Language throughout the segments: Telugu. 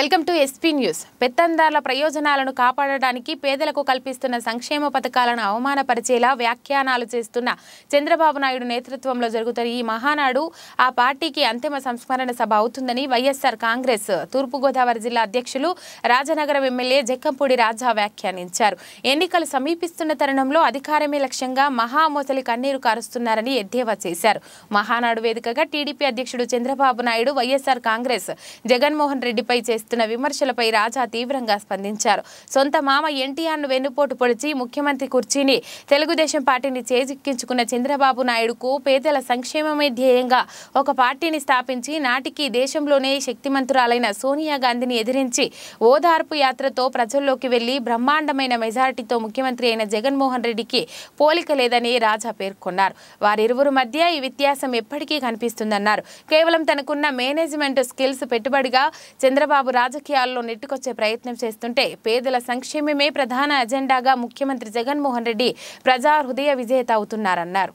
వెల్కమ్ టు ఎస్పీ న్యూస్ పెత్తందారుల ప్రయోజనాలను కాపాడడానికి పేదలకు కల్పిస్తున్న సంక్షేమ పథకాలను అవమానపరిచేలా వ్యాఖ్యానాలు చేస్తున్న చంద్రబాబు నాయుడు నేతృత్వంలో జరుగుతున్న ఈ మహానాడు ఆ పార్టీకి అంతిమ సంస్మరణ సభ అవుతుందని వైఎస్ఆర్ కాంగ్రెస్ తూర్పుగోదావరి జిల్లా అధ్యక్షులు రాజనగరం ఎమ్మెల్యే జక్కంపూడి రాజా వ్యాఖ్యానించారు ఎన్నికలు సమీపిస్తున్న తరుణంలో అధికారమే లక్ష్యంగా మహామోసలి కన్నీరు కారుస్తున్నారని ఎద్దేవా చేశారు మహానాడు వేదికగా టీడీపీ అధ్యక్షుడు చంద్రబాబు నాయుడు వైఎస్ఆర్ కాంగ్రెస్ జగన్మోహన్ రెడ్డిపై చేస్తున్న విమర్శలపై రాజా తీవ్రంగా స్పందించారు సొంత మామ ఎన్టీఆర్ను వెన్నుపోటు పొడిచి ముఖ్యమంత్రి కుర్చీని తెలుగుదేశం పార్టీని చేజిక్కించుకున్న చంద్రబాబు నాయుడుకు పేదల సంక్షేమమే ధ్యేయంగా ఒక పార్టీని స్థాపించి నాటికి దేశంలోనే శక్తిమంతురాలైన సోనియా గాంధీని ఎదిరించి ఓదార్పు యాత్రతో ప్రజల్లోకి వెళ్లి బ్రహ్మాండమైన మెజారిటీతో ముఖ్యమంత్రి అయిన జగన్మోహన్ రెడ్డికి పోలిక లేదని రాజా పేర్కొన్నారు వారిరువురు మధ్య ఈ వ్యత్యాసం ఎప్పటికీ కనిపిస్తుందన్నారు కేవలం తనకున్న మేనేజ్మెంట్ స్కిల్స్ పెట్టుబడిగా చంద్రబాబు రాజకీయాల్లో నెట్టుకొచ్చే ప్రయత్నం చేస్తుంటే పేదల సంక్షేమమే ప్రధాన అజెండాగా ముఖ్యమంత్రి జగన్మోహన్ రెడ్డి ప్రజా హృదయ విజేత అవుతున్నారన్నారు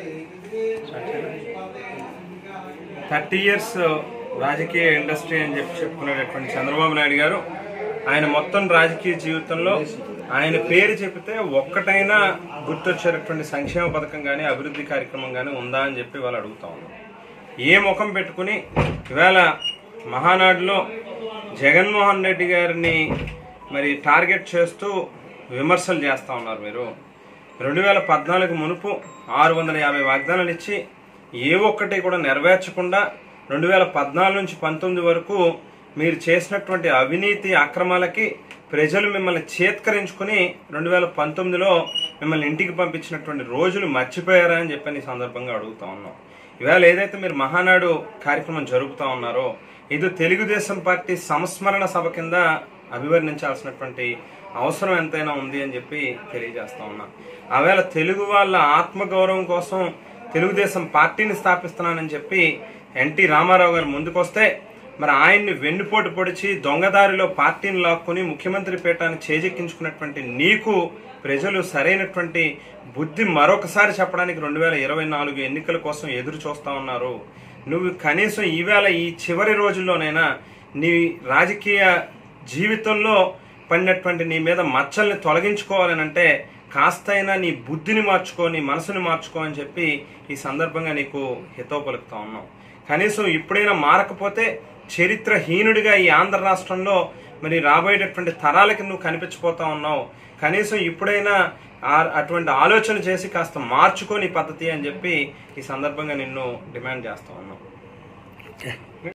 థర్టీ ఇయర్స్ రాజకీయ ఇండస్ట్రీ అని చెప్పి చెప్పుకునేటటువంటి చంద్రబాబు నాయుడు గారు ఆయన మొత్తం రాజకీయ జీవితంలో ఆయన పేరు చెబితే ఒక్కటైనా గుర్తొచ్చేటటువంటి సంక్షేమ పథకం కానీ అభివృద్ధి కార్యక్రమం కానీ ఉందా అని చెప్పి వాళ్ళు అడుగుతా ఉన్నాం ఏ ముఖం పెట్టుకుని ఇవాళ మహానాడులో జగన్మోహన్ రెడ్డి గారిని మరి టార్గెట్ చేస్తూ విమర్శలు చేస్తా ఉన్నారు మీరు రెండు వేల పద్నాలుగు మునుపు ఆరు వందల యాభై వాగ్దానాలు ఇచ్చి ఏ ఒక్కటి కూడా నెరవేర్చకుండా రెండు వేల పద్నాలుగు నుంచి పంతొమ్మిది వరకు మీరు చేసినటువంటి అవినీతి అక్రమాలకి ప్రజలు మిమ్మల్ని చేత్కరించుకుని రెండు వేల పంతొమ్మిదిలో మిమ్మల్ని ఇంటికి పంపించినటువంటి రోజులు మర్చిపోయారా అని చెప్పని ఈ సందర్భంగా అడుగుతా ఉన్నాం ఇవాళ ఏదైతే మీరు మహానాడు కార్యక్రమం జరుపుతా ఉన్నారో ఇది తెలుగుదేశం పార్టీ సంస్మరణ సభ కింద అభివర్ణించాల్సినటువంటి అవసరం ఎంతైనా ఉంది అని చెప్పి తెలియజేస్తా ఉన్నా ఆవేళ తెలుగు వాళ్ళ ఆత్మగౌరవం కోసం తెలుగుదేశం పార్టీని స్థాపిస్తున్నానని చెప్పి ఎన్టీ రామారావు గారు ముందుకొస్తే మరి ఆయన్ని వెన్నుపోటు పొడిచి దొంగదారిలో పార్టీని లాక్కుని ముఖ్యమంత్రి పీఠాన్ని చేజెక్కించుకున్నటువంటి నీకు ప్రజలు సరైనటువంటి బుద్ధి మరొకసారి చెప్పడానికి రెండు వేల ఇరవై నాలుగు ఎన్నికల కోసం ఎదురు చూస్తా ఉన్నారు నువ్వు కనీసం ఈవేళ ఈ చివరి రోజుల్లోనైనా నీ రాజకీయ జీవితంలో పడినటువంటి నీ మీద మచ్చల్ని తొలగించుకోవాలని అంటే కాస్తైనా నీ బుద్ధిని మార్చుకో నీ మనసుని మార్చుకో అని చెప్పి ఈ సందర్భంగా నీకు హితవు పలుకుతా ఉన్నాం కనీసం ఇప్పుడైనా మారకపోతే చరిత్రహీనుడిగా ఈ ఆంధ్ర రాష్ట్రంలో మరి రాబోయేటటువంటి తరాలకి నువ్వు కనిపించిపోతా ఉన్నావు కనీసం ఇప్పుడైనా ఆ- అటువంటి ఆలోచన చేసి కాస్త మార్చుకోని పద్ధతి అని చెప్పి ఈ సందర్భంగా నిన్ను డిమాండ్ చేస్తా ఉన్నాం